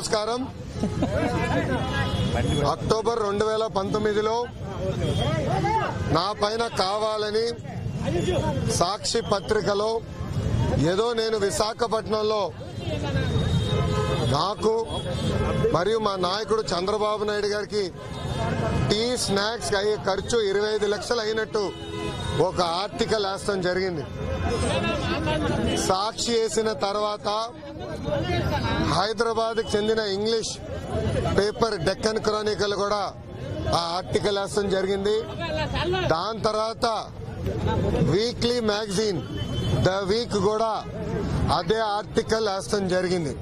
నమస్కారం అక్టోబర్ రెండు వేల పంతొమ్మిదిలో నా పైన కావాలని సాక్షి పత్రికలో ఏదో నేను విశాఖపట్నంలో నాకు మరియు మా నాయకుడు చంద్రబాబు నాయుడు గారికి టీ స్నాక్స్ అయ్యే ఖర్చు ఇరవై ఐదు లక్షలు అయినట్టు ఒక ఆర్టికల్ వేస్తాం జరిగింది సాక్షి వేసిన తర్వాత హైదరాబాద్ చెందిన ఇంగ్లీష్ పేపర్ డెక్కన్ క్రానికల్ కూడా ఆ ఆర్టికల్ వేస్తాం జరిగింది దాని తర్వాత వీక్లీ మ్యాగజైన్ ద వీక్ కూడా అదే ఆర్టికల్ వేస్తాం జరిగింది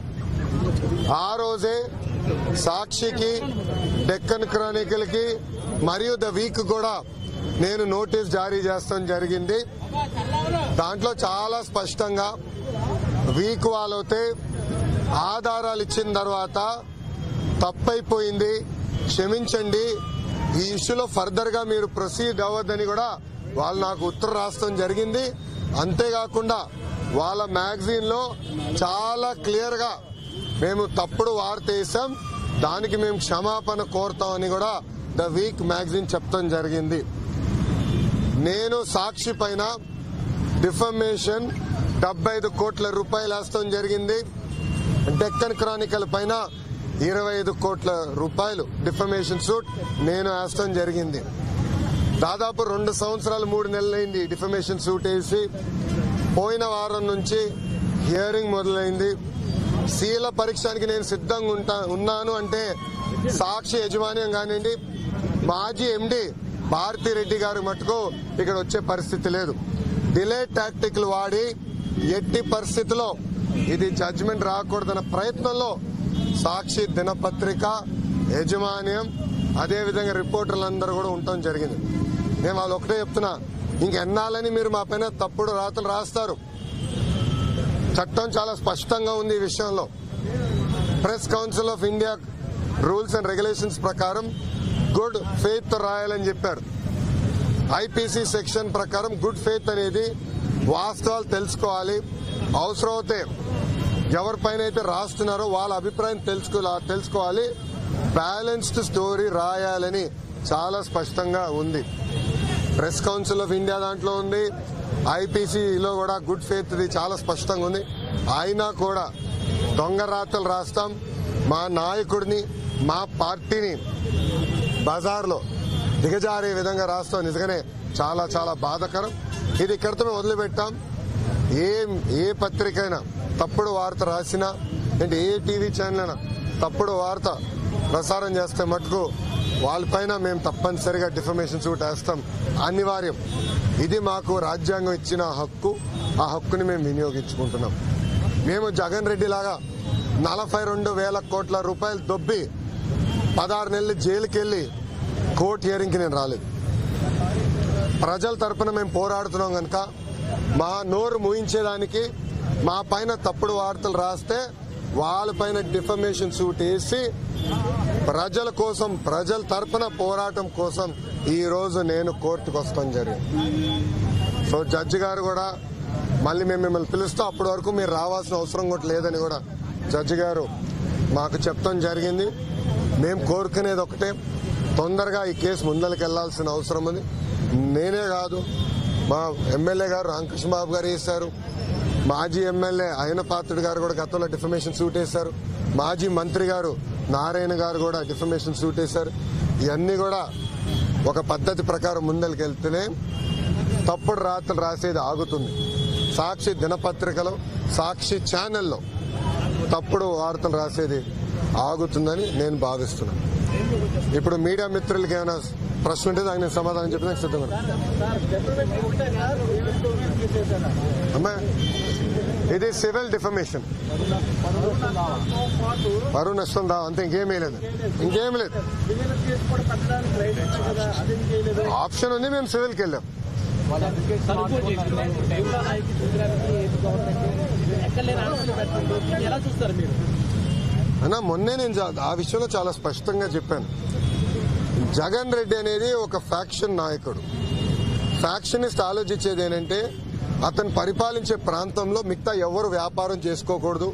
ఆ రోజే సాక్షికి డెక్కన్ క్రానికల్ కి మరియు ద వీక్ కూడా నేను నోటీస్ జారీ చేస్తాం జరిగింది దాంట్లో చాలా స్పష్టంగా వీక్ వాళ్ళైతే ఆధారాలు ఇచ్చిన తర్వాత తప్పైపోయింది క్షమించండి ఈ ఇష్యూలో ఫర్దర్ గా మీరు ప్రొసీడ్ అవ్వద్దని కూడా వాళ్ళు నాకు ఉత్తరం రాస్తాం జరిగింది అంతేకాకుండా వాళ్ళ మ్యాగజైన్ లో చాలా క్లియర్ గా మేము తప్పుడు వార్త వేసాం దానికి మేము క్షమాపణ కోరుతామని కూడా ద వీక్ మ్యాగజైన్ చెప్తాం జరిగింది నేను సాక్షి పైన డిఫమేషన్ డెబ్బై ఐదు కోట్ల రూపాయలు వేస్తాం జరిగింది డెక్కన్ క్రానికల్ పైన ఇరవై ఐదు కోట్ల రూపాయలు డిఫమేషన్ సూట్ నేను వేస్తాం జరిగింది దాదాపు రెండు సంవత్సరాలు మూడు నెలలైంది డిఫమేషన్ సూట్ వేసి పోయిన వారం నుంచి హియరింగ్ మొదలైంది శీల పరీక్షానికి నేను సిద్ధంగా ఉంటా ఉన్నాను అంటే సాక్షి యజమాన్యం కానివ్వండి మాజీ ఎండి భారతీ రెడ్డి గారు మటుకు ఇక్కడ వచ్చే పరిస్థితి లేదు డిలే టాక్టిక్లు వాడి ఎట్టి పరిస్థితిలో ఇది జడ్జిమెంట్ రాకూడదన్న ప్రయత్నంలో సాక్షి దినపత్రిక యజమాన్యం అదేవిధంగా రిపోర్టర్లందరూ కూడా ఉండటం జరిగింది నేను వాళ్ళు ఒకటే చెప్తున్నా ఇంకెన్నాళ్ళని మీరు మా పైన తప్పుడు రాతలు రాస్తారు చట్టం చాలా స్పష్టంగా ఉంది ఈ విషయంలో press council of India rules and regulations ప్రకారం గుడ్ ఫెయిత్ తో రాయాలని చెప్పారు ఐపీసీ సెక్షన్ ప్రకారం గుడ్ ఫెయిత్ అనేది వాస్తవాలు తెలుసుకోవాలి అవసరమైతే ఎవరిపైన అయితే రాస్తున్నారో వాళ్ళ అభిప్రాయం తెలుసుకో తెలుసుకోవాలి బ్యాలెన్స్డ్ స్టోరీ రాయాలని చాలా స్పష్టంగా ఉంది ప్రెస్ కౌన్సిల్ ఆఫ్ ఇండియా దాంట్లో ఉంది ఐపీసీలో కూడా గుడ్ ఫెయిత్ ఇది చాలా స్పష్టంగా ఉంది అయినా కూడా దొంగ రాతలు రాస్తాం మా నాయకుడిని మా పార్టీని బజార్లో దిగజారే విధంగా రాస్తాం నిజంగానే చాలా చాలా బాధాకరం ఇది ఇక్కడితో మేము వదిలిపెట్టాం ఏ ఏ పత్రికైనా తప్పుడు వార్త రాసినా అంటే ఏ టీవీ ఛానల్ అయినా తప్పుడు వార్త ప్రసారం చేస్తే మటుకు వాళ్ళపైన మేము తప్పనిసరిగా డిఫర్మేషన్ సూట్ వేస్తాం అనివార్యం ఇది మాకు రాజ్యాంగం ఇచ్చిన హక్కు ఆ హక్కుని మేము వినియోగించుకుంటున్నాం మేము జగన్ రెడ్డి లాగా నలభై రెండు వేల కోట్ల రూపాయలు దొబ్బి పదహారు నెలలు జైలుకి వెళ్ళి కోర్టు హియరింగ్కి నేను రాలేదు ప్రజల తరపున మేము పోరాడుతున్నాం కనుక మా నోరు మూయించేదానికి మా పైన తప్పుడు వార్తలు రాస్తే వాళ్ళపైన డిఫమేషన్ సూట్ వేసి ప్రజల కోసం ప్రజల తరపున పోరాటం కోసం ఈ రోజు నేను కోర్టుకు వస్తాం జరిగింది సో జడ్జి గారు కూడా మళ్ళీ మేము మిమ్మల్ని పిలుస్తాం అప్పటి వరకు మీరు రావాల్సిన అవసరం కూడా లేదని కూడా జడ్జి గారు మాకు చెప్తాం జరిగింది మేము కోరుకునేది ఒకటే తొందరగా ఈ కేసు ముందరికి వెళ్లాల్సిన అవసరం ఉంది నేనే కాదు మా ఎమ్మెల్యే గారు రామకృష్ణ బాబు గారు వేశారు మాజీ ఎమ్మెల్యే అయిన పాత్రుడు గారు కూడా గతంలో డిఫమేషన్ సూట్ వేశారు మాజీ మంత్రి గారు నారాయణ గారు కూడా డిఫమేషన్ సూట్ వేశారు ఇవన్నీ కూడా ఒక పద్ధతి ప్రకారం ముందరికి వెళ్తేనే తప్పుడు రాతలు రాసేది ఆగుతుంది సాక్షి దినపత్రికలో సాక్షి ఛానల్లో తప్పుడు వార్తలు రాసేది ఆగుతుందని నేను భావిస్తున్నాను ఇప్పుడు మీడియా మిత్రులకి ఏమైనా ప్రశ్న ఉంటే దానికి నేను సమాధానం చెప్పడానికి సిద్ధంగా ఉన్నాను. అమ్మా ఇది సివిల్ డిఫమేషన్ పరువు నష్టం దా అంతే ఇంకేమీ లేదు ఇంకేమీ లేదు ఆప్షన్ ఉంది మేము సివిల్కి వెళ్ళాం ఎలా చూస్తారు మీరు అన్న మొన్నే నేను చా- ఆ విషయంలో చాలా స్పష్టంగా చెప్పాను జగన్ రెడ్డి అనేది ఒక ఫ్యాక్షన్ నాయకుడు ఫ్యాక్షనిస్ట్ ఆలోచించేది ఏంటంటే అతను పరిపాలించే ప్రాంతంలో మిగతా ఎవరు వ్యాపారం చేసుకోకూడదు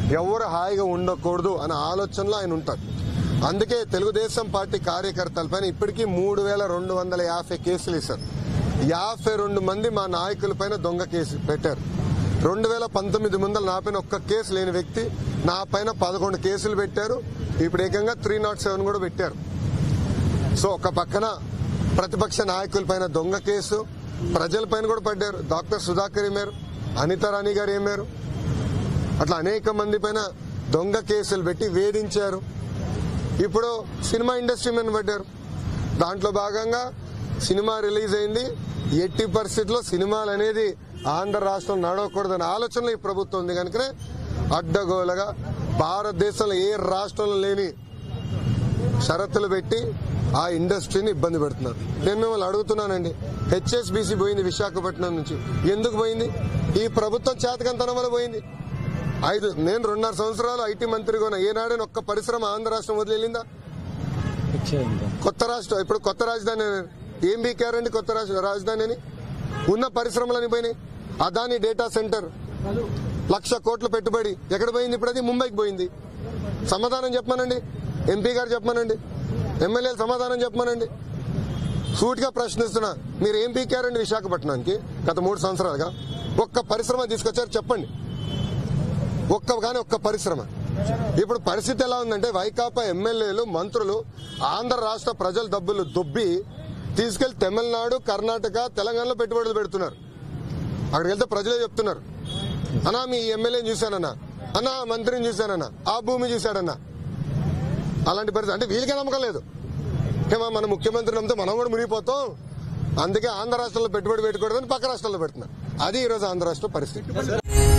ఎవరు హాయిగా ఉండకూడదు అనే ఆలోచనలో ఆయన ఉంటారు అందుకే తెలుగుదేశం పార్టీ కార్యకర్తలపైన ఇప్పటికీ మూడు వేల రెండు వందల యాభై కేసులు ఇస్తారు యాభై రెండు మంది మా నాయకులపైన దొంగ కేసు పెట్టారు రెండు వేల పంతొమ్మిది ముందర నా పైన ఒక్క కేసు లేని వ్యక్తి నా పైన పదకొండు కేసులు పెట్టారు ఇప్పుడు ఏకంగా త్రీ నాట్ సెవెన్ కూడా పెట్టారు సో ఒక పక్కన ప్రతిపక్ష నాయకులపైన దొంగ కేసు ప్రజలపైన కూడా పడ్డారు డాక్టర్ సుధాకర్ ఏమారు అనితా రాణి గారు ఏమారు అట్లా అనేక మంది పైన దొంగ కేసులు పెట్టి వేధించారు ఇప్పుడు సినిమా ఇండస్ట్రీ మీద పడ్డారు దాంట్లో భాగంగా సినిమా రిలీజ్ అయింది ఎట్టి పరిస్థితుల్లో సినిమాలు అనేది ఆంధ్ర రాష్ట్రం నడవకూడదనే ఆలోచనలో ఈ ప్రభుత్వం ఉంది కనుకనే అడ్డగోలుగా భారతదేశంలో ఏ రాష్ట్రంలో లేని షరతులు పెట్టి ఆ ఇండస్ట్రీని ఇబ్బంది పెడుతున్నారు నేను మిమ్మల్ని అడుగుతున్నానండి హెచ్ఎస్బిసి పోయింది విశాఖపట్నం నుంచి ఎందుకు పోయింది ఈ ప్రభుత్వం చేతకంతనం వల్ల పోయింది ఐదు నేను రెండున్నర సంవత్సరాలు ఐటీ మంత్రిగా ఉన్నా ఏనాడైనా ఒక్క పరిశ్రమ ఆంధ్ర రాష్ట్రం వదిలి వెళ్ళిందా కొత్త రాష్ట్రం ఇప్పుడు కొత్త రాజధాని అని- ఏం బీకారండి కొత్త రాష్ట్ర రాజధాని అని ఉన్న పరిశ్రమలని పోయినాయి అదాని డేటా సెంటర్ లక్ష కోట్ల పెట్టుబడి ఎక్కడ పోయింది ఇప్పుడు అది ముంబైకి పోయింది సమాధానం చెప్పమనండి ఎంపీ గారు చెప్పమనండి ఎమ్మెల్యేలు సమాధానం చెప్పమనండి సూటిగా ప్రశ్నిస్తున్నా మీరు ఏం పీకారండి విశాఖపట్నానికి గత మూడు సంవత్సరాలుగా ఒక్క పరిశ్రమ తీసుకొచ్చారు చెప్పండి ఒక్క కానీ ఒక్క పరిశ్రమ ఇప్పుడు పరిస్థితి ఎలా ఉందంటే వైకాపా ఎమ్మెల్యేలు మంత్రులు ఆంధ్ర రాష్ట్ర ప్రజల డబ్బులు దొబ్బి తీసుకెళ్లి తమిళనాడు కర్ణాటక తెలంగాణలో పెట్టుబడులు పెడుతున్నారు అక్కడికి వెళ్తే ప్రజలే చెప్తున్నారు అన్నా మీ ఎమ్మెల్యేని చూశానన్నా అన్నా ఆ మంత్రిని చూశానన్నా ఆ భూమి చూశాడన్నా అలాంటి పరిస్థితి అంటే వీళ్ళకే నమ్మకం లేదు ఏమో మన ముఖ్యమంత్రి నమ్మితే మనం కూడా మునిగిపోతాం అందుకే ఆంధ్ర రాష్ట్రంలో పెట్టుబడి పెట్టకూడదని పక్క రాష్ట్రాల్లో పెడుతున్నారు అది ఈరోజు ఆంధ్ర రాష్ట్ర పరిస్థితి